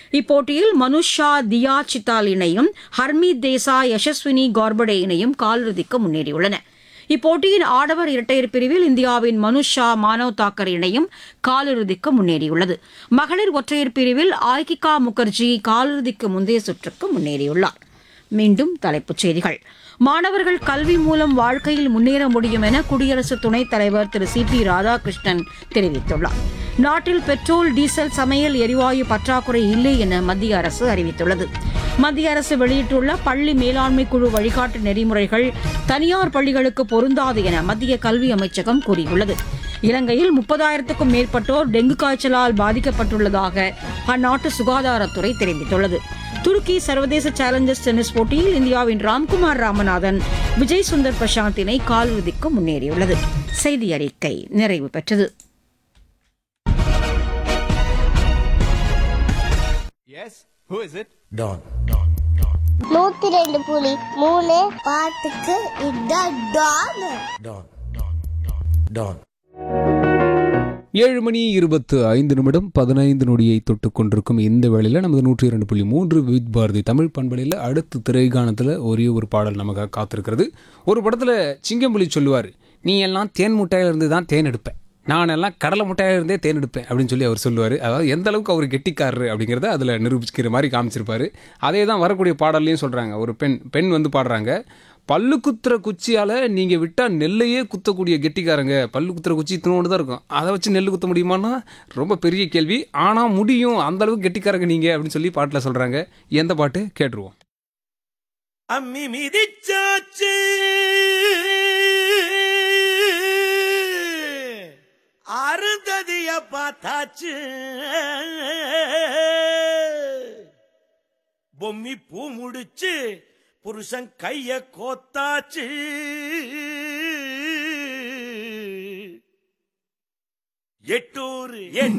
இப்போட்டியில் மனுஷா தியா சித்தால் இணையும் ஹர்மீத் தேசா யசஸ்வினி கார்படே இணையும் காலிறுதிக்கு முன்னேறியுள்ளன இப்போட்டியின் ஆடவர் இரட்டையர் பிரிவில் இந்தியாவின் மனுஷா மானவ் தாக்கர் இணையும் காலிறுதிக்கு முன்னேறியுள்ளது மகளிர் ஒற்றையர் பிரிவில் ஆய்கிகா முகர்ஜி காலிறுதிக்கு முந்தைய சுற்றுக்கு முன்னேறியுள்ளார் மீண்டும் தலைப்புச் செய்திகள் மாணவர்கள் கல்வி மூலம் வாழ்க்கையில் முன்னேற முடியும் என குடியரசு துணைத் தலைவர் திரு சி பி ராதாகிருஷ்ணன் தெரிவித்துள்ளார் நாட்டில் பெட்ரோல் டீசல் சமையல் எரிவாயு பற்றாக்குறை இல்லை என மத்திய அரசு அறிவித்துள்ளது மத்திய அரசு வெளியிட்டுள்ள பள்ளி மேலாண்மை குழு வழிகாட்டு நெறிமுறைகள் தனியார் பள்ளிகளுக்கு பொருந்தாது என மத்திய கல்வி அமைச்சகம் கூறியுள்ளது இலங்கையில் முப்பதாயிரத்துக்கும் மேற்பட்டோர் டெங்கு காய்ச்சலால் பாதிக்கப்பட்டுள்ளதாக அந்நாட்டு சுகாதாரத்துறை தெரிவித்துள்ளது துருக்கி சர்வதேச சேலஞ்சர்ஸ் டென்னிஸ் போட்டியில் இந்தியாவின் ராம்குமார் ராமநாதன் விஜய் சுந்தர் பிரசாந்த் இணை காலிறுதிக்கு முன்னேறியுள்ளது செய்தி அறிக்கை நிறைவு பெற்றது Yes? Who is it? Don. நூத்தி ரெண்டு புலி மூணு பாட்டுக்கு இதான் டான் Don. Don. ஏழு மணி இருபத்து ஐந்து நிமிடம் பதினைந்து நொடியை தொட்டு கொண்டிருக்கும் இந்த வேளையில் நமது நூற்றி இரண்டு புள்ளி மூன்று வித் பாரதி தமிழ் பண்பலையில் அடுத்த திரைகாணத்தில் ஒரே ஒரு பாடல் நமக்காக காத்திருக்கிறது ஒரு படத்தில் சிங்கம்புலி சொல்லுவார் நீ எல்லாம் தேன் முட்டையில இருந்து தான் தேன் எடுப்பேன் நான் எல்லாம் கடலை முட்டையில இருந்தே தேன் எடுப்பேன் அப்படின்னு சொல்லி அவர் சொல்லுவார் அதாவது எந்த அளவுக்கு அவர் கெட்டிக்காரரு அப்படிங்கிறத அதில் நிரூபிக்கிற மாதிரி காமிச்சிருப்பாரு அதே தான் வரக்கூடிய பாடல்லையும் சொல்கிறாங்க ஒரு பெண் பெண் வந்து பாடுறாங்க பல்லு குத்துற குச்சியால் நீங்கள் விட்டால் நெல்லையே குத்தக்கூடிய கெட்டிக்காரங்க பல்லு குத்துற குச்சி இத்தனோடு தான் இருக்கும் அதை வச்சு நெல் குத்த முடியுமான்னா ரொம்ப பெரிய கேள்வி ஆனால் முடியும் அந்த அளவுக்கு கெட்டிக்காரங்க நீங்கள் அப்படின்னு சொல்லி பாட்டில் சொல்கிறாங்க எந்த பாட்டு கேட்டுருவோம் அம்மி மிதிச்சாச்சு அருந்ததிய பார்த்தாச்சு பொம்மி பூ முடிச்சு புருஷன் கைய கோத்தாச்சு எட்டூர் என்